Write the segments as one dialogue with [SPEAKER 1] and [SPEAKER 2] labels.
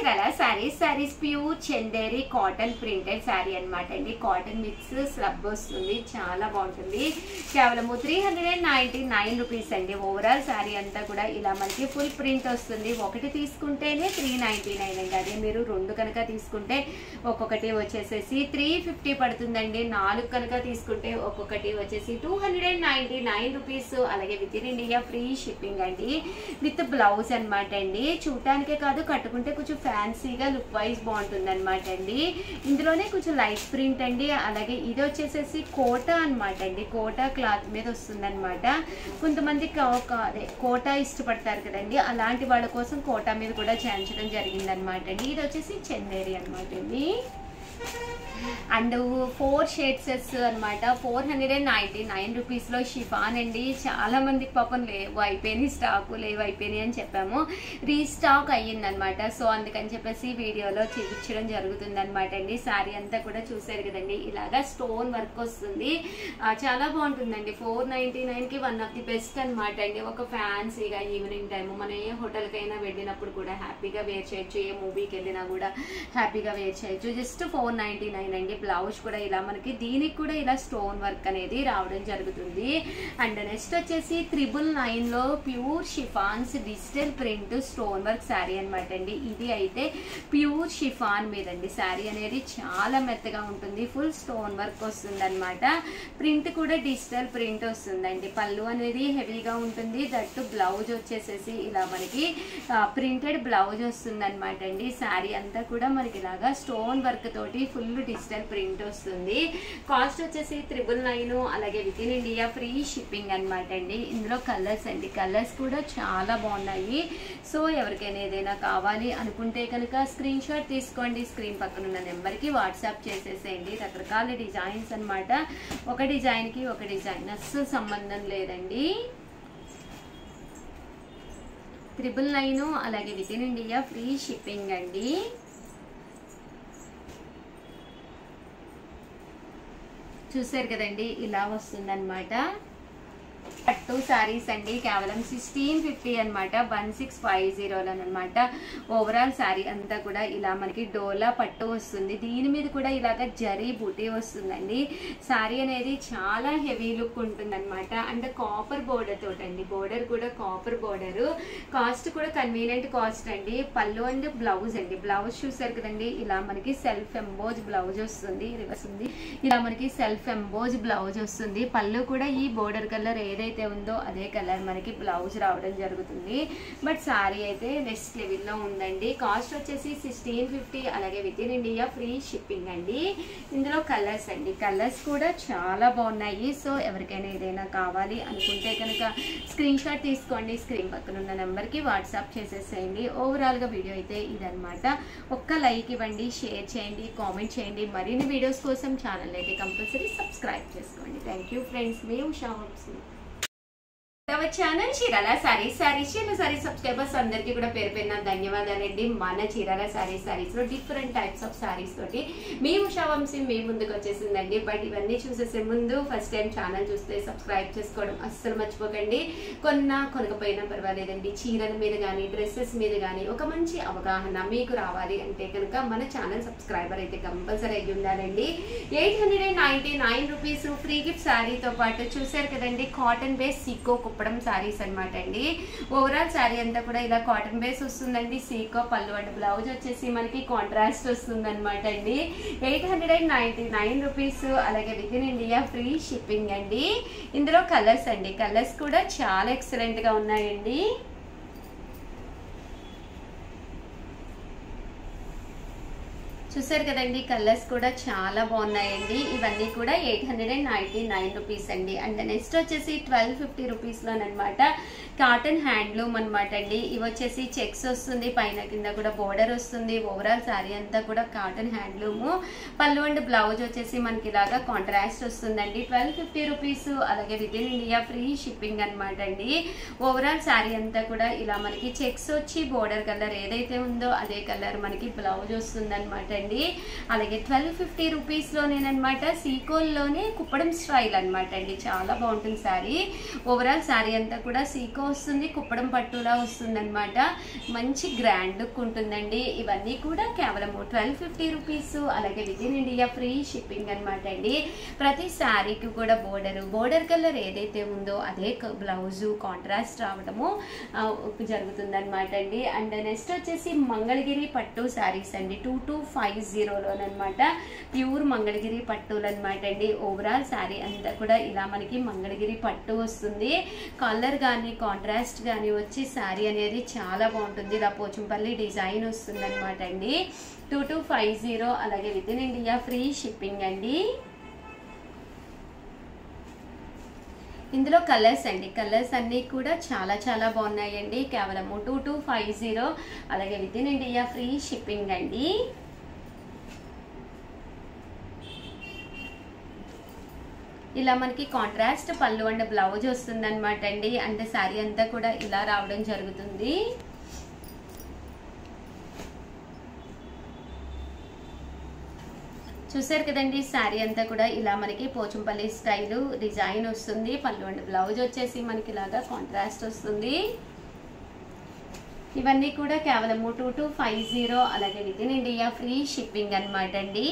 [SPEAKER 1] చీరల saris saris pure Chanderi cotton printed sari అనమాట అండి కాటన్ మిక్స్ స్లబ్ వస్తుంది చాలా బాగుంటుంది కేవలము three hundred and ninety nine rupees అండి ఓవరాల్ శారీ అంతా కూడా ఇలా మనకి ఫుల్ ప్రింట్ వస్తుంది ఒకటి తీసుకుంటేనే త్రీ నైన్టీ నైన్ అండి అదే మీరు రెండు కనుక తీసుకుంటే ఒక్కొక్కటి వచ్చేసేసి త్రీ ఫిఫ్టీ పడుతుందండి నాలుగు కనుక తీసుకుంటే ఒక్కొక్కటి వచ్చేసి two hundred and ninety nine rupees అలాగే with in India free shipping అండి విత్ బ్లౌజ్ అనమాట అండి చూడటానికే కాదు కట్టుకుంటే కొంచెం ఫ్యాన్సీగా లుక్ వైజ్ బాగుంటుంది అనమాట అండి ఇందులోనే కొంచెం లైట్ ప్రింట్ అండి అలాగే ఇది వచ్చేసేసి కోటా అనమాట అండి కోటా క్లాత్ మీద వస్తుంది అనమాట కొంతమంది క- క- అదే కోటా ఇష్టపడతారు కదండి అలాంటి వాళ్ళ కోసం కోటా మీద కూడా చేయించడం జరిగింది అనమాట అండి ఇది వచ్చేసి చందేరి అనమాట అండి అండ్ ఫోర్ షేడ్సెస్ అనమాట four hundred and ninety nine రూపీస్లో షిఫాన్ అండి చాలా మందికి పాపం లేవు అయిపోయినాయి స్టాకు లేవు అయిపోయినాయి అని చెప్పాము రీస్టాక్ అయ్యిందనమాట సో అందుకని చెప్పేసి వీడియోలో చూపించడం జరుగుతుంది అనమాట అండి శారీ అంతా కూడా చూసారు కదండి ఇలాగా స్టోన్ వర్క్ వస్తుంది ఆ, చాలా బాగుంటుందండి ఫోర్ నైంటీ నైన్కి వన్ ఆఫ్ ది బెస్ట్ అనమాట అండి ఒక ఫ్యాన్సీగా ఈవినింగ్ టైం మనం ఏ హోటల్కైనా వెళ్ళినప్పుడు కూడా హ్యాపీగా వేర్ చేయొచ్చు ఏ మూవీకి వెళ్ళినా కూడా హ్యాపీగా వేర్ చేయొచ్చు జస్ట్ ఫోర్ నైంటీ నైన్ అండి బ్లౌజ్ కూడా ఇలా మనకి దీనికి కూడా ఇలా స్టోన్ వర్క్ అనేది రావడం జరుగుతుంది అండ్ నెక్స్ట్ వచ్చేసి త్రిబుల్ నైన్ లో pure chiffons digital print stone work sari అనమాట అండి ఇది అయితే ప్యూర్ షిఫాన్ మీదండి శారీ అనేది చాలా మెత్తగా ఉంటుంది ఫుల్ స్టోన్ వర్క్ వస్తుంది అనమాట ప్రింట్ కూడా డిజిటల్ ప్రింట్ వస్తుందండి పళ్ళు అనేది హెవీగా ఉంటుంది దట్టు బ్లౌజ్ వచ్చేసేసి ఇలా మనకి ప్రింటెడ్ బ్లౌజ్ వస్తుంది అనమాట అండి శారీ అంతా కూడా మనకి ఇలాగా స్టోన్ వర్క్ తోటి ఫుల్ డిజిటల్ ప్రింట్ వస్తుంది కాస్ట్ వచ్చేసి త్రిబుల్ నైన్ అలాగే with in India free shipping అనమాట అండి ఇందులో కలర్స్ అండి కలర్స్ కూడా చాలా బాగున్నాయి సో ఎవరికైనా ఏదైనా కావాలి అనుకుంటే కనుక స్క్రీన్ షాట్ తీసుకోండి స్క్రీన్ పక్కన ఉన్న నెంబర్కి వాట్సాప్ చేసేసేయండి రకరకాల డిజైన్స్ అన్నమాట ఒక డిజైన్కి ఒక డిజైన్ అస్సలు సంబంధం లేదండి త్రిబుల్ నైన్ అలాగే with in India free shipping అండి చూసారు కదండి ఇలా వస్తుందన్నమాట పట్టు శారీస్ అండి కేవలం సిక్స్టీన్ ఫిఫ్టీ అనమాట వన్ సిక్స్ ఫైవ్ జీరోలో అనమాట ఓవరాల్ శారీ అంతా కూడా ఇలా మనకి డోలా పట్టు వస్తుంది దీని మీద కూడా ఇలాగ జరీ బూటీ వస్తుందండి శారీ అనేది చాలా హెవీ లుక్ ఉంటుంది అనమాట అండ్ కాపర్ బోర్డర్ తోటి అండి బోర్డర్ కూడా కాపర్ బోర్డర్ కాస్ట్ కూడా కన్వీనియంట్ కాస్ట్ అండి పళ్ళు అండ్ బ్లౌజ్ అండి బ్లౌజ్ చూసారు కదండి ఇలా మనకి సెల్ఫ్ ఎంబోజ్ బ్లౌజ్ వస్తుంది రివర్స్ ఉంది ఇలా మనకి సెల్ఫ్ ఎంబోజ్ బ్లౌజ్ వస్తుంది పళ్ళు కూడా ఈ బోర్డర్ కలర్ ఏదైతే ఉందో అదే కలర్ మనకి బ్లౌజ్ రావడం జరుగుతుంది బట్ సారీ అయితే నెక్స్ట్ లెవెల్లో ఉందండి కాస్ట్ వచ్చేసి సిక్స్టీన్ ఫిఫ్టీ అలాగే with in India free shipping అండి ఇందులో కలర్స్ అండి కలర్స్ కూడా చాలా బాగున్నాయి సో ఎవరికైనా ఏదైనా కావాలి అనుకుంటే కనుక స్క్రీన్ షాట్ తీసుకోండి స్క్రీన్ పక్కన ఉన్న నెంబర్కి వాట్సాప్ చేసేసేయండి ఓవరాల్గా వీడియో అయితే ఇదనమాట ఒక్క లైక్ ఇవ్వండి షేర్ చేయండి కామెంట్ చేయండి మరిన్ని వీడియోస్ కోసం ఛానల్ అయితే కంపల్సరీ సబ్స్క్రైబ్ చేసుకోండి థ్యాంక్ యూ ఫ్రెండ్స్ మీ ఉషా వంశీ. మన ఛానల్ చీరాల సారీస్ సారీస్ చీరాల సారీస్ సబ్స్క్రైబర్స్ అందరికీ కూడా పేరు పేరున ధన్యవాదాలండి మన చీరాల సారీస్ సారీస్ లో డిఫరెంట్ టైప్స్ ఆఫ్ సారీస్ తోటి మీ ఉషా వంశీ మీ ముందుకు వచ్చేసిందండి బట్ ఇవన్నీ చూసేసే ముందు ఫస్ట్ టైం ఛానల్ చూస్తే సబ్స్క్రైబ్ చేసుకోవడం అస్సలు మర్చిపోకండి కొన్నా కొనకపోయినా పర్వాలేదండి చీరల మీద కానీ డ్రెస్సెస్ మీద కానీ ఒక మంచి అవగాహన మీకు రావాలి అంటే కనుక మన ఛానల్ సబ్స్క్రైబర్ అయితే కంపల్సరీ అయ్యి ఉండాలండి eight hundred and ninety nine rupees free gift శారీతో పాటు చూసారు కదండి కాటన్ బేస్ సీకో కుప్పడం శారీస్ అనమాట అండి ఓవరాల్ శారీ అంతా కూడా ఇలా కాటన్ బేస్ వస్తుందండి సీకో పళ్ళు అండ్ బ్లౌజ్ వచ్చేసి మనకి కాంట్రాస్ట్ వస్తుంది అనమాట అండి eight hundred and ninety nine rupees అలాగే with in India free shipping అండి ఇందులో కలర్స్ అండి కలర్స్ కూడా చాలా ఎక్సలెంట్ గా ఉన్నాయండి చూసారు కదండి కలర్స్ కూడా చాలా బాగున్నాయండి ఇవన్నీ కూడా eight hundred and ninety nine rupees అండి అండ్ నెక్స్ట్ వచ్చేసి ట్వెల్వ్ ఫిఫ్టీ రూపీస్లోనమాట కాటన్ హ్యాండ్లూమ్ అనమాట అండి ఇవి వచ్చేసి చెక్స్ వస్తుంది పైన కింద కూడా బోర్డర్ వస్తుంది ఓవరాల్ శారీ అంతా కూడా కాటన్ హ్యాండ్లూమ్ పళ్ళు అండ్ బ్లౌజ్ వచ్చేసి మనకి ఇలాగా కాంట్రాస్ట్ వస్తుందండి ట్వెల్వ్ ఫిఫ్టీ రూపీస్ అలాగే with in India free shipping అనమాట అండి ఓవరాల్ శారీ అంతా కూడా ఇలా మనకి చెక్స్ వచ్చి బోర్డర్ కలర్ ఏదైతే ఉందో అదే కలర్ మనకి బ్లౌజ్ వస్తుంది అనమాట అండి అలాగే ట్వెల్వ్ ఫిఫ్టీ రూపీస్లోనేనమాట సీకోల్లోనే కుప్పడం స్టైల్ అనమాట అండి చాలా బాగుంటుంది శారీ ఓవరాల్ శారీ అంతా కూడా సీకో వస్తుంది కుప్పడం పట్టులా వస్తుంది అనమాట మంచి గ్రాండ్ లుక్ ఉంటుందండి ఇవన్నీ కూడా కేవలం ట్వెల్వ్ ఫిఫ్టీ రూపీస్ అలాగే with in India free shipping అనమాట అండి ప్రతి శారీకి కూడా బోర్డర్ బోర్డర్ కలర్ ఏదైతే ఉందో అదే బ్లౌజు కాంట్రాస్ట్ రావడము జరుగుతుంది అనమాట అండి అండ్ నెక్స్ట్ వచ్చేసి మంగళగిరి పట్టు శారీస్ అండి టూ టూ ఫైవ్ జీరోలోనమాట ప్యూర్ మంగళగిరి పట్టులు అనమాట అండి ఓవరాల్ శారీ అంతా కూడా ఇలా మనకి మంగళగిరి పట్టు వస్తుంది కలర్ కానీ కాంట్రాస్ట్ కానీ వచ్చి శారీ అనేది చాలా బాగుంటుంది ఇలా పోచంపల్లి డిజైన్ వస్తుంది అనమాట అండి టూ టూ ఫైవ్ జీరో అలాగే with in India free shipping అండి ఇందులో కలర్స్ అండి కలర్స్ అన్నీ కూడా చాలా చాలా బాగున్నాయండి కేవలము టూ టూ ఫైవ్ జీరో అలాగే with in India free shipping అండి ఇలా మనకి కాంట్రాస్ట్ పళ్ళు అండ్ బ్లౌజ్ వస్తుంది అనమాట అండి అంటే శారీ అంతా కూడా ఇలా రావడం జరుగుతుంది చూసారు కదండి శారీ అంతా కూడా ఇలా మనకి పోచంపల్లి స్టైల్ డిజైన్ వస్తుంది పళ్ళు అండ్ బ్లౌజ్ వచ్చేసి మనకి ఇలాగా కాంట్రాస్ట్ వస్తుంది ఇవన్నీ కూడా కేవలం టూ టూ ఫైవ్ జీరో అలాగే with in India free shipping అనమాట అండి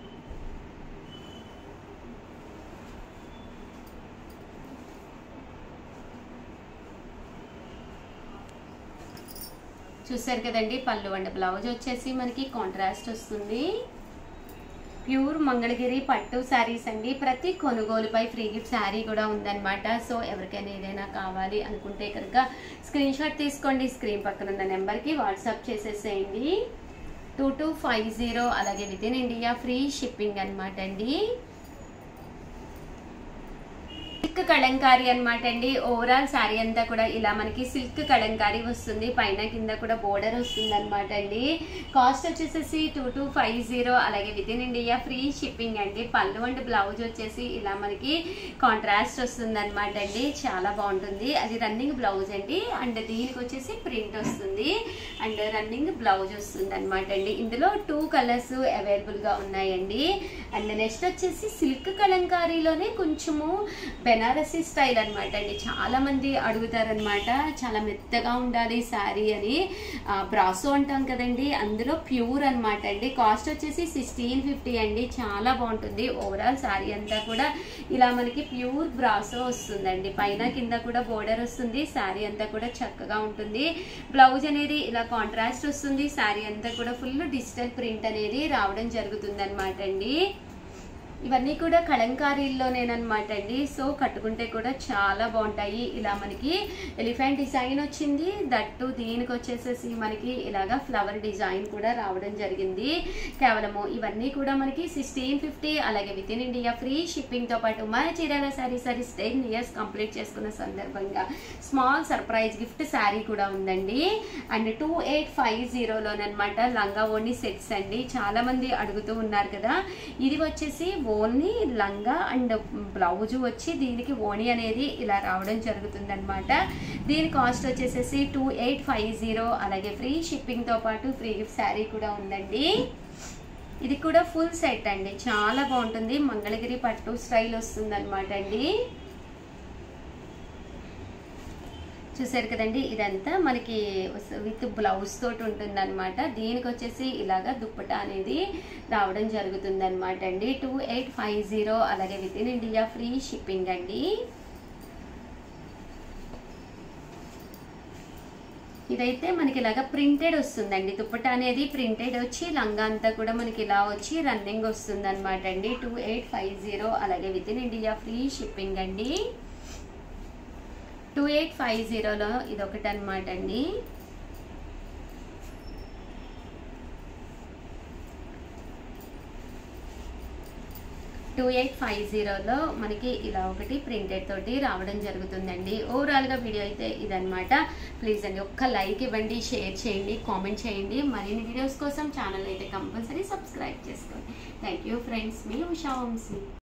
[SPEAKER 1] చూసారు కదండి పళ్ళు అండ్ బ్లౌజ్ వచ్చేసి మనకి కాంట్రాస్ట్ వస్తుంది ప్యూర్ మంగళగిరి పట్టు శారీస్ అండి ప్రతి కొనుగోలుపై ఫ్రీ గిఫ్ట్ శారీ కూడా ఉందన్నమాట సో ఎవరికైనా ఏదైనా కావాలి అనుకుంటే కనుక స్క్రీన్ షాట్ తీసుకోండి స్క్రీన్ పక్కన ఉన్న నెంబర్కి వాట్సాప్ చేసేసేయండి టూ టూ ఫైవ్ జీరో అలాగే with in India free shipping అనమాట అండి సిల్క్ కలంకారీ అనమాట అండి ఓవరాల్ శారీ అంతా కూడా ఇలా మనకి సిల్క్ కలంకారీ వస్తుంది పైన కింద కూడా బోర్డర్ వస్తుంది అనమాట అండి కాస్ట్ వచ్చేసేసి టూ టూ ఫైవ్ జీరో అలాగే with in India free shipping అండి పళ్ళు అండ్ బ్లౌజ్ వచ్చేసి ఇలా మనకి కాంట్రాస్ట్ వస్తుంది అనమాట అండి చాలా బాగుంటుంది అది రన్నింగ్ బ్లౌజ్ అండి అండ్ దీనికి వచ్చేసి ప్రింట్ వస్తుంది అండ్ రన్నింగ్ బ్లౌజ్ వస్తుంది అనమాట అండి ఇందులో టూ కలర్స్ అవైలబుల్గా ఉన్నాయండి అండ్ నెక్స్ట్ వచ్చేసి సిల్క్ కలంకారీలోనే కొంచెము బెనారసీ స్టైల్ అనమాట అండి చాలా మంది అడుగుతారనమాట చాలా మెత్తగా ఉండాలి శారీ అని బ్రాసో అంటాం కదండి అందులో ప్యూర్ అనమాట అండి కాస్ట్ వచ్చేసి సిక్స్టీన్ ఫిఫ్టీ అండి చాలా బాగుంటుంది ఓవరాల్ శారీ అంతా కూడా ఇలా మనకి ప్యూర్ బ్రాసో వస్తుందండి పైన కింద కూడా బోర్డర్ వస్తుంది శారీ అంతా కూడా చక్కగా ఉంటుంది బ్లౌజ్ అనేది ఇలా కాంట్రాస్ట్ వస్తుంది శారీ అంతా కూడా ఫుల్ డిజిటల్ ప్రింట్ అనేది రావడం జరుగుతుంది అనమాట అండి ఇవన్నీ కూడా కలంకారీల్లోనేనమాట అండి సో కట్టుకుంటే కూడా చాలా బాగుంటాయి ఇలా మనకి ఎలిఫెంట్ డిజైన్ వచ్చింది దట్టు దీనికి వచ్చేసేసి మనకి ఇలాగా ఫ్లవర్ డిజైన్ కూడా రావడం జరిగింది కేవలము ఇవన్నీ కూడా మనకి సిక్స్టీన్ ఫిఫ్టీ అలాగే విత్ ఇన్ ఇండియా ఫ్రీ షిప్పింగ్తో పాటు మన Chirala sari saris ten years complete చేసుకున్న సందర్భంగా స్మాల్ సర్ప్రైజ్ గిఫ్ట్ శారీ కూడా ఉందండి అండ్ టూ ఎయిట్ ఫైవ్ జీరోలోనమాట లంగా ఓన్లీ సెట్స్ అండి చాలా మంది అడుగుతూ ఉన్నారు కదా ఇది వచ్చేసి ఓన్లీ లంగా అండ్ బ్లౌజ్ వచ్చి దీనికి ఓణి అనేది ఇలా రావడం జరుగుతుంది అనమాట దీని కాస్ట్ వచ్చేసేసి టూ ఎయిట్ ఫైవ్ జీరో అలాగే ఫ్రీ షిప్పింగ్తో పాటు ఫ్రీ గిఫ్ట్ శారీ కూడా ఉందండి ఇది కూడా ఫుల్ సెట్ అండి చాలా బాగుంటుంది మంగళగిరి పట్టు స్టైల్ వస్తుంది అనమాట అండి చూసారు కదండి ఇదంతా మనకి విత్ బ్లౌజ్ తోటి ఉంటుంది అనమాట దీనికి వచ్చేసి ఇలాగా దుప్పట అనేది రావడం జరుగుతుంది అనమాట అండి టూ ఎయిట్ ఫైవ్ జీరో అలాగే with in India free shipping అండి ఇదైతే మనకి ఇలాగా ప్రింటెడ్ వస్తుందండి దుప్పట అనేది ప్రింటెడ్ వచ్చి లంగా అంతా కూడా మనకి ఇలా వచ్చి రన్నింగ్ వస్తుంది అనమాట అండి టూ ఎయిట్ ఫైవ్ జీరో అలాగే with in India free shipping అండి టూ ఎయిట్ ఫైవ్ జీరోలో ఇదొకటి అనమాట అండి టూ ఎయిట్ ఫైవ్ జీరోలో మనకి ఇలా ఒకటి ప్రింటెడ్ తోటి రావడం జరుగుతుందండి ఓవరాల్గా వీడియో అయితే ఇదనమాట ప్లీజ్ అండి ఒక్క లైక్ ఇవ్వండి షేర్ చేయండి కామెంట్ చేయండి మరిన్ని వీడియోస్ కోసం ఛానల్ అయితే కంపల్సరీ సబ్స్క్రైబ్ చేసుకోండి థ్యాంక్ యూ ఫ్రెండ్స్ మీ Usha Vamsi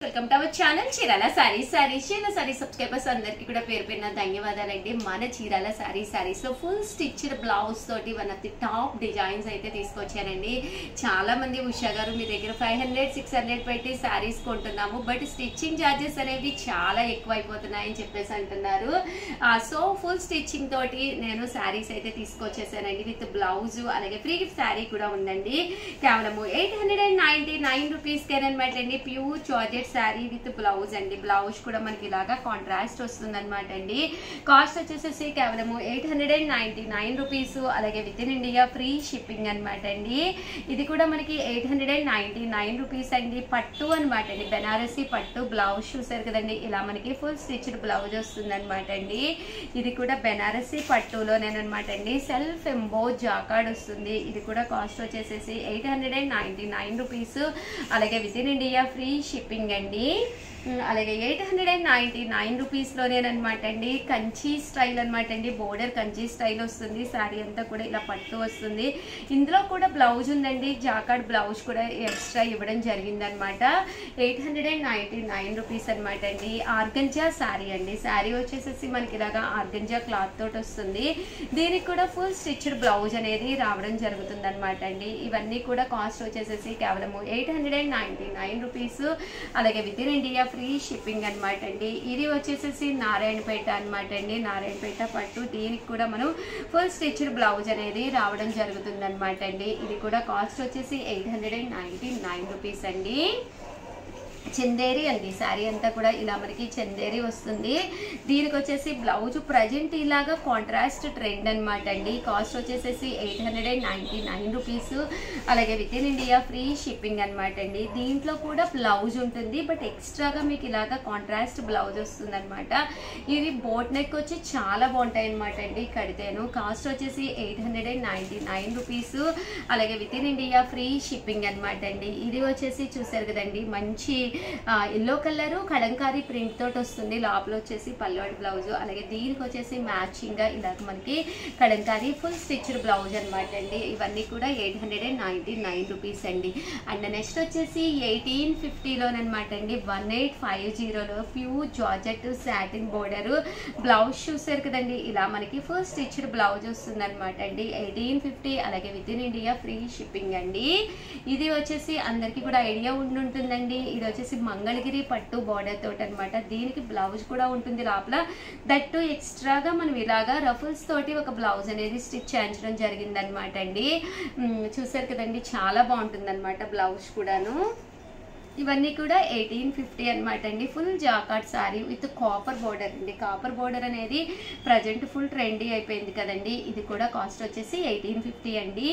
[SPEAKER 1] welcome to our channel Chirala sari sari Chirala sari subscribers అందరికీ కూడా పేరు పేరున ధన్యవాదాలండి మన చీరాల సారీ సారీస్ లో ఫుల్ స్టిచ్డ్ బ్లౌజ్ తోటి one of the top designs అయితే తీసుకొచ్చానండి చాలా మంది ఉషా గారు మీ దగ్గర ఫైవ్ హండ్రెడ్ సిక్స్ హండ్రెడ్ పెట్టి సారీస్ కొంటున్నాము బట్ స్టిచ్చింగ్ ఛార్జెస్ అనేవి చాలా ఎక్కువ అయిపోతున్నాయని చెప్పేసి అంటున్నారు సో ఫుల్ స్టిచ్చింగ్ తోటి నేను శారీస్ అయితే తీసుకొచ్చేసానండి విత్ బ్లౌజ్ అలాగే ఫ్రీ గిఫ్ట్ శారీ కూడా ఉందండి కేవలము eight hundred and ninety nine rupees అనమాట అండి pure georgette sari with blouse అండి బ్లౌజ్ కూడా మనకి ఇలాగా కాంట్రాస్ట్ వస్తుంది అనమాట అండి కాస్ట్ వచ్చేసేసి కేవలము eight hundred and ninety nine rupees అలాగే with in India free shipping అనమాట అండి ఇది కూడా మనకి eight hundred and ninety nine rupees అండి పట్టు అనమాట అండి బెనారసీ పట్టు బ్లౌజ్ చూసారు కదండి ఇలా మనకి ఫుల్ స్టిచ్డ్ బ్లౌజ్ వస్తుంది అనమాట అండి ఇది కూడా బెనారసీ పట్టులోనేనమాట అండి సెల్ఫ్ ఎంబో జాకార్డ్ వస్తుంది ఇది కూడా కాస్ట్ వచ్చేసేసి eight hundred and ninety nine rupees అలాగే with in India free shipping అండి ఉమ్, అలాగే eight hundred and ninety nine రూపీస్లోనేనమాట అండి కంచి స్టైల్ అనమాట అండి బోర్డర్ కంచి స్టైల్ వస్తుంది శారీ అంతా కూడా ఇలా పట్టు వస్తుంది ఇందులో కూడా బ్లౌజ్ ఉందండి జాకార్డ్ బ్లౌజ్ కూడా ఎక్స్ట్రా ఇవ్వడం జరిగిందనమాట eight hundred and ninety nine rupees అనమాట అండి ఆర్గంజా శారీ అండి శారీ వచ్చేసేసి మనకి ఇలాగా ఆర్గంజా క్లాత్ తోటి వస్తుంది దీనికి కూడా ఫుల్ స్టిచ్డ్ బ్లౌజ్ అనేది రావడం జరుగుతుంది అనమాట అండి ఇవన్నీ కూడా కాస్ట్ వచ్చేసేసి కేవలము eight hundred and ninety nine rupees అలాగే with in India free shipping అనమాట అండి ఇది వచ్చేసేసి నారాయణపేట అనమాట అండి నారాయణపేట పట్టు దీనికి కూడా మనం ఫుల్ స్టిచ్డ్ బ్లౌజ్ అనేది రావడం జరుగుతుంది అనమాట అండి ఇది కూడా కాస్ట్ వచ్చేసి eight hundred and ninety nine rupees అండి చందేరి అండి శారీ అంతా కూడా ఇలా మనకి చందేరి వస్తుంది దీనికి వచ్చేసి బ్లౌజ్ ప్రజెంట్ ఇలాగా కాంట్రాస్ట్ ట్రెండ్ అనమాట అండి కాస్ట్ వచ్చేసేసి eight hundred and ninety nine rupees అలాగే with in India free shipping అనమాట అండి దీంట్లో కూడా బ్లౌజ్ ఉంటుంది బట్ ఎక్స్ట్రాగా మీకు ఇలాగా కాంట్రాస్ట్ బ్లౌజ్ వస్తుంది అనమాట ఇది బోట్ నెక్ వచ్చి చాలా బాగుంటాయి అనమాట అండి కడితేను కాస్ట్ వచ్చేసి eight hundred and ninety nine rupees అలాగే with in India free shipping అనమాట అండి ఇది వచ్చేసి చూసారు కదండి మంచి ఎల్లో కలరు కలంకారీ ప్రింట్ తోటి వస్తుంది లోపల వచ్చేసి పల్లోడి బ్లౌజ్ అలాగే దీనికి వచ్చేసి మ్యాచింగ్ గా ఇలాగ మనకి కలంకారీ ఫుల్ స్టిచ్డ్ బ్లౌజ్ అనమాట అండి ఇవన్నీ కూడా eight hundred and ninety nine rupees అండి అండ్ నెక్స్ట్ వచ్చేసి ఎయిటీన్ ఫిఫ్టీలోనమాట అండి వన్ ఎయిట్ ఫైవ్ జీరోలో pure georgette satin border blouse చూసారు కదండి ఇలా మనకి ఫుల్ స్టిచ్డ్ బ్లౌజ్ వస్తుంది అనమాట అండి ఎయిటీన్ ఫిఫ్టీ అలాగే with in India free shipping అండి ఇది వచ్చేసి అందరికీ కూడా ఐడియా ఉండి ఉంటుందండి ఇది వచ్చేసి మంగళగిరి పట్టు బార్డర్ తోటి అనమాట దీనికి బ్లౌజ్ కూడా ఉంటుంది లోపల దట్టు ఎక్స్ట్రాగా మనం ఇలాగా రఫుల్స్ తోటి ఒక బ్లౌజ్ అనేది స్టిచ్ చేయించడం జరిగిందనమాట అండి మ్, చూసారు కదండి చాలా బాగుంటుంది అనమాట బ్లౌజ్ కూడాను ఇవన్నీ కూడా ఎయిటీన్ ఫిఫ్టీ అనమాట అండి full jacquard sari with copper border అండి కాపర్ బోర్డర్ అనేది ప్రజెంట్ ఫుల్ ట్రెండీ అయిపోయింది కదండి ఇది కూడా కాస్ట్ వచ్చేసి ఎయిటీన్ ఫిఫ్టీ అండి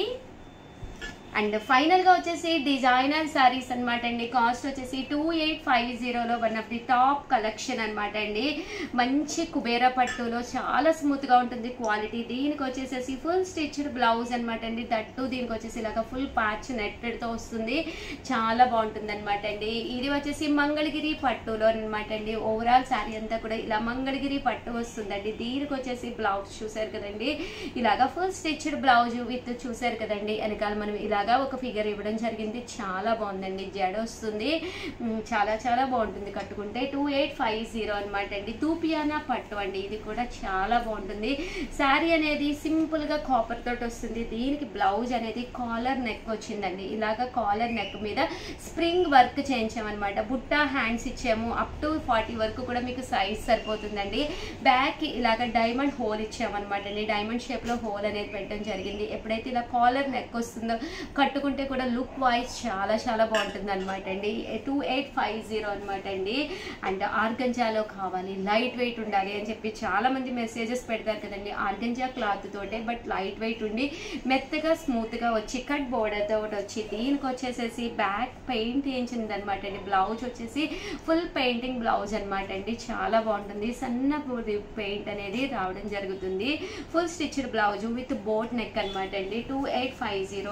[SPEAKER 1] అండ్ ఫైనల్ గా వచ్చేసి డిజైనర్ సారీస్ అన్నమాట అండి కాస్ట్ వచ్చేసి టూ ఎయిట్ ఫైవ్ జీరోలో one of the top collection అన్నమాట అండి మంచి కుబేర పట్టులో చాలా స్మూత్ గా ఉంటుంది క్వాలిటీ దీనికి వచ్చేసేసి ఫుల్ స్టిచ్డ్ బ్లౌజ్ అన్నమాట అండి దట్టు దీనికి వచ్చేసి ఇలాగ ఫుల్ ప్యాచ్ నెట్టెడ్ తో వస్తుంది చాలా బాగుంటుంది అనమాట అండి ఇది వచ్చేసి మంగళగిరి పట్టులో అనమాట అండి ఓవరాల్ శారీ అంతా కూడా ఇలా మంగళగిరి పట్టు వస్తుందండి దీనికి వచ్చేసి బ్లౌజ్ చూసారు కదండి ఇలాగా ఫుల్ స్టిచ్డ్ బ్లౌజ్ విత్ చూసారు కదండి వెనకాల మనం ఇలాగా ఒక ఫిగర్ ఇవ్వడం జరిగింది చాలా బాగుందండి జడ వస్తుంది ఉమ్, చాలా చాలా బాగుంటుంది కట్టుకుంటే టూ ఎయిట్ ఫైవ్ జీరో అనమాట అండి తూపియానా పట్టు అండి ఇది కూడా చాలా బాగుంటుంది శారీ అనేది సింపుల్ గా కాపర్ తోటి వస్తుంది దీనికి బ్లౌజ్ అనేది కాలర్ నెక్ వచ్చిందండి ఇలాగా కాలర్ నెక్ మీద స్ప్రింగ్ వర్క్ చేయించామన్నమాట బుట్ట హ్యాండ్స్ ఇచ్చాము అప్ టు ఫార్టీ వరకు కూడా మీకు సైజ్ సరిపోతుందండి బ్యాక్ ఇలాగ డైమండ్ హోల్ ఇచ్చామన్నమాట అండి డైమండ్ షేప్ లో హోల్ అనేది పెట్టడం జరిగింది ఎప్పుడైతే ఇలా కాలర్ నెక్ వస్తుందో కట్టుకుంటే కూడా లుక్ వైజ్ చాలా చాలా బాగుంటుంది అనమాట అండి టూ ఎయిట్ ఫైవ్ జీరో అనమాట అండి అండ్ ఆర్గంజాలో కావాలి లైట్ వెయిట్ ఉండాలి అని చెప్పి చాలా మంది మెసేజెస్ పెడతారు కదండి ఆర్గంజా క్లాత్ తోటే బట్ లైట్ వెయిట్ ఉండి మెత్తగా స్మూత్ గా వచ్చి కట్ బోర్డర్ తోటి వచ్చి దీనికి వచ్చేసేసి బ్యాక్ పెయింట్ వేయించింది అనమాట అండి బ్లౌజ్ వచ్చేసి ఫుల్ పెయింటింగ్ బ్లౌజ్ అనమాట అండి చాలా బాగుంటుంది సన్న పెయింట్ అనేది రావడం జరుగుతుంది full stitched blouse with boat neck అనమాట అండి two eight five zero and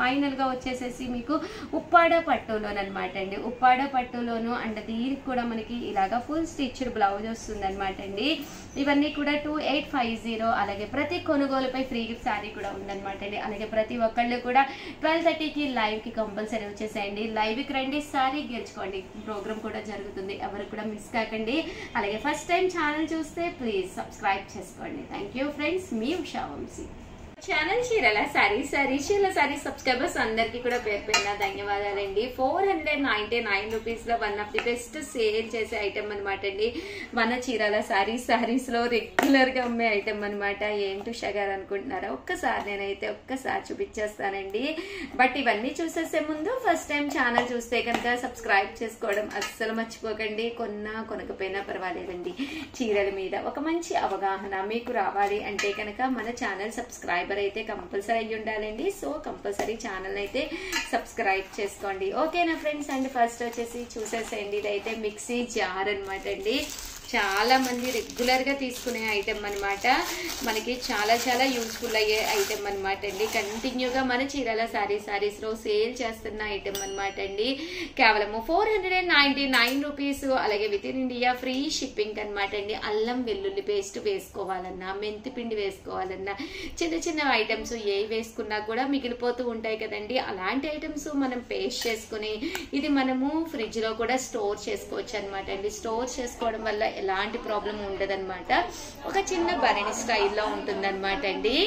[SPEAKER 1] final గా వచ్చేసేసి మీకు ఉప్పాడ పట్టులోనమాట అండి ఉప్పాడ పట్టులోను అండ్ దీనికి కూడా మనకి ఇలాగా ఫుల్ స్టిచ్డ్ బ్లౌజ్ వస్తుంది అనమాట అండి ఇవన్నీ కూడా టూ ఎయిట్ ఫైవ్ జీరో అలాగే ప్రతి కొనుగోలుపై ఫ్రీ గిఫ్ట్ శారీ కూడా ఉందన్నమాట అండి అలాగే ప్రతి ఒక్కళ్ళు కూడా ట్వెల్వ్ థర్టీకి లైవ్ కి కంపల్సరీ వచ్చేసేయండి లైవ్ కి రండి సారీ గెలుచుకోండి ప్రోగ్రామ్ కూడా జరుగుతుంది ఎవరు కూడా మిస్ కాకండి అలాగే ఫస్ట్ టైం ఛానల్ చూస్తే ప్లీజ్ సబ్స్క్రైబ్ చేసుకోండి థ్యాంక్ యూ ఫ్రెండ్స్ మీ ఉషా వంశీ ఛానల్ చీరల సారీ సారీ చీరల సారీ సబ్స్క్రైబర్స్ అందరికీ కూడా పేరు పేరున ధన్యవాదాలండి four hundred ninety nine rupees లో one of the best sale చేసే ఐటమ్ అనమాట అండి మన చీరల సారీ సారీస్ లో రెగ్యులర్ గా అమ్మే ఐటమ్ అనమాట ఏంటి షగర్ అనుకుంటున్నారా ఒక్కసారి నేనైతే ఒక్కసారి చూపించేస్తానండి బట్ ఇవన్నీ చూసేసే ముందు ఫస్ట్ టైం ఛానల్ చూస్తే కనుక సబ్స్క్రైబ్ చేసుకోవడం అస్సలు మర్చిపోకండి కొన్నా కొనకపోయినా పర్వాలేదండి చీరల మీద ఒక మంచి అవగాహన మీకు రావాలి అంటే కనుక మన ఛానల్ సబ్స్క్రైబర్ అయితే కంపల్సరీ అయ్యి ఉండాలండి సో కంపల్సరీ ఛానల్ అయితే సబ్స్క్రైబ్ చేసుకోండి ఓకేనా ఫ్రెండ్స్ అండ్ ఫస్ట్ వచ్చేసి చూసేసేయండి ఇదైతే మిక్సీ జార్ అనమాట అండి చాలా మంది రెగ్యులర్ గా తీసుకునే ఐటెం అన్నమాట మనకి చాలా చాలా యూస్ఫుల్ అయ్యే ఐటెం అన్నమాట అండి కంటిన్యూగా మన చీరాల సారీ సారీస్ లో సేల్ చేస్తున్న ఐటెం అన్నమాట అండి కేవలము four hundred and ninety nine rupees అలాగే with in India free shipping అనమాట అండి అల్లం వెల్లుల్లి పేస్ట్ వేసుకోవాలన్నా మెంతి పిండి వేసుకోవాలన్నా చిన్న చిన్న ఐటమ్స్ ఏ వేసుకున్నా కూడా మిగిలిపోతూ ఉంటాయి కదండి అలాంటి ఐటమ్స్ మనం పేస్ట్ చేసుకుని ఇది మనము ఫ్రిడ్జ్ లో కూడా స్టోర్ చేసుకోవచ్చు అనమాట అండి స్టోర్ చేసుకోవడం వల్ల ఎలాంటి ప్రాబ్లం ఉండదన్నమాట ఒక చిన్న భరణి స్టైల్లో ఉంటుందన్నమాట అండి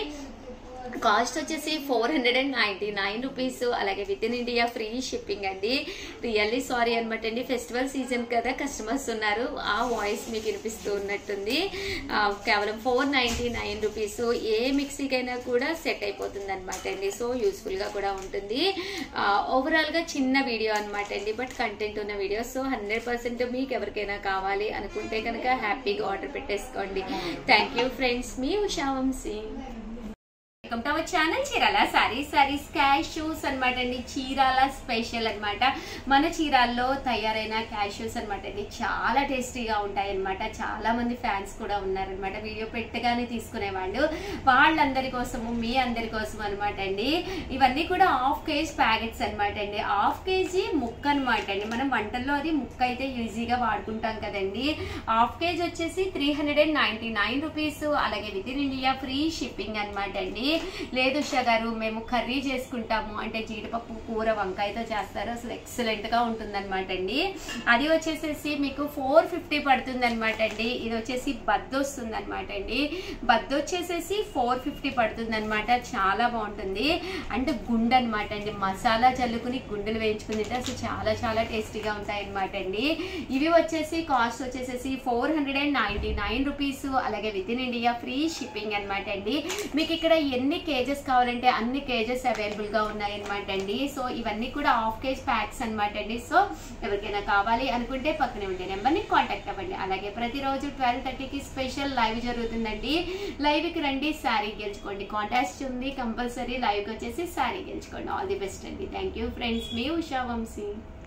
[SPEAKER 1] కాస్ట్ వచ్చేసి four hundred and ninety nine rupees అలాగే with in India free shipping అండి రియల్లీ సారీ అనమాట అండి ఫెస్టివల్ సీజన్ కదా కస్టమర్స్ ఉన్నారు ఆ వాయిస్ మీకు వినిపిస్తూ ఉన్నట్టుంది ఆ, కేవలం ఫోర్ నైన్టీ నైన్ రూపీస్ ఏ మిక్సీకైనా కూడా సెట్ అయిపోతుంది అనమాట అండి సో యూస్ఫుల్ గా కూడా ఉంటుంది ఓవరాల్ గా చిన్న వీడియో అనమాట అండి బట్ కంటెంట్ ఉన్న వీడియో సో హండ్రెడ్ పర్సెంట్ మీకు ఎవరికైనా కావాలి అనుకుంటే కనుక హ్యాపీగా ఆర్డర్ పెట్టేసుకోండి థ్యాంక్ యూ ఫ్రెండ్స్ మీ Usha Vamsi welcome to our channel Chirala sari saris cashews అనమాట అండి చీరాల స్పెషల్ అన్నమాట మన చీరాల్లో తయారైన క్యాష్యూస్ అనమాట అండి చాలా టేస్టీగా ఉంటాయి అనమాట చాలా మంది ఫ్యాన్స్ కూడా ఉన్నారనమాట వీడియో పెట్టగానే తీసుకునేవాళ్ళు వాళ్ళందరి కోసము మీ అందరి కోసం అనమాట అండి ఇవన్నీ కూడా హాఫ్ కేజీ ప్యాకెట్స్ అనమాట అండి హాఫ్ కేజీ ముక్క అనమాట అండి మనం వంటల్లో అది ముక్క అయితే ఈజీగా వాడుకుంటాం కదండి హాఫ్ కేజీ వచ్చేసి three hundred and ninety nine rupees అలాగే with in India free shipping అనమాట అండి లేదు ఉషా గారు మేము కర్రీ చేసుకుంటాము అంటే జీడిపప్పు కూర వంకాయతో చేస్తారు అసలు ఎక్సలెంట్ గా ఉంటుందన్నమాట అండి అది వచ్చేసేసి మీకు ఫోర్ ఫిఫ్టీ పడుతుంది అనమాట అండి ఇది వచ్చేసి బద్ద వస్తుంది అనమాట అండి బద్ద వచ్చేసేసి ఫోర్ ఫిఫ్టీ పడుతుంది అనమాట చాలా బాగుంటుంది అంటే గుండె అనమాట అండి మసాలా చల్లుకుని గుండెలు వేయించుకుని తింటే అసలు చాలా చాలా టేస్టీగా ఉంటాయి అనమాట అండి ఇవి వచ్చేసి కాస్ట్ వచ్చేసేసి four hundred and ninety nine rupees అలాగే with in India free shipping అనమాట అండి మీకు ఇక్కడ ఎన్ని కేజెస్ కావాలంటే అన్ని కేజెస్ అవైలబుల్ గా ఉన్నాయి అనమాట అండి సో ఇవన్నీ కూడా హాఫ్ కేజ్ ప్యాక్స్ అనమాట అండి సో ఎవరికైనా కావాలి అనుకుంటే పక్కనే ఉండే నెంబర్ ని కాంటాక్ట్ అవ్వండి అలాగే ప్రతిరోజు ట్వెల్వ్ థర్టీకి స్పెషల్ లైవ్ జరుగుతుందండి లైవ్ కి రండి శారీ గెలుచుకోండి కాంటాక్ట్ ఉంది కంపల్సరీ లైవ్ కి వచ్చేసి శారీ గెలుచుకోండి ఆల్ ది బెస్ట్ అండి థ్యాంక్ యూ ఫ్రెండ్స్ మీ ఉషా వంశీ